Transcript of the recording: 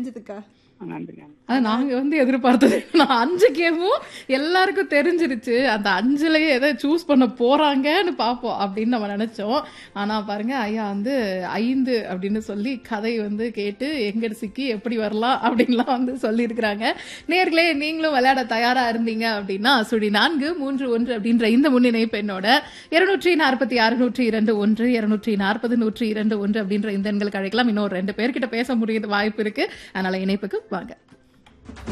தெரிஞ்சதுக்கா நன்றி நன்றி அது நாங்க வந்து எதிர்பார்த்தது நான் அஞ்சு கேமும் எல்லாருக்கும் தெரிஞ்சிருச்சு அந்த அஞ்சுலயே எதை சூஸ் பண்ண போறாங்கன்னு பார்ப்போம் அப்படின்னு நம்ம நினைச்சோம் ஆனா பாருங்க ஐயா வந்து ஐந்து அப்படின்னு சொல்லி கதை வந்து கேட்டு எங்க சிக்கி எப்படி வரலாம் அப்படின்லாம் வந்து சொல்லியிருக்கிறாங்க நேர்களே நீங்களும் விளையாட தயாரா இருந்தீங்க அப்படின்னா சுழி நான்கு மூன்று ஒன்று அப்படின்ற இந்த முன்னிணைப்பு என்னோட இருநூற்றி நாற்பத்தி ஆறு நூற்றி இரண்டு ஒன்று இருநூற்றி நாற்பது நூற்றி இரண்டு ஒன்று அப்படின்ற இந்த எண்களுக்கு அழைக்கலாம் இன்னும் ரெண்டு பேர்கிட்ட பேச முடியுது வாய்ப்பு இருக்கு அதனால இணைப்புக்கு வாங்க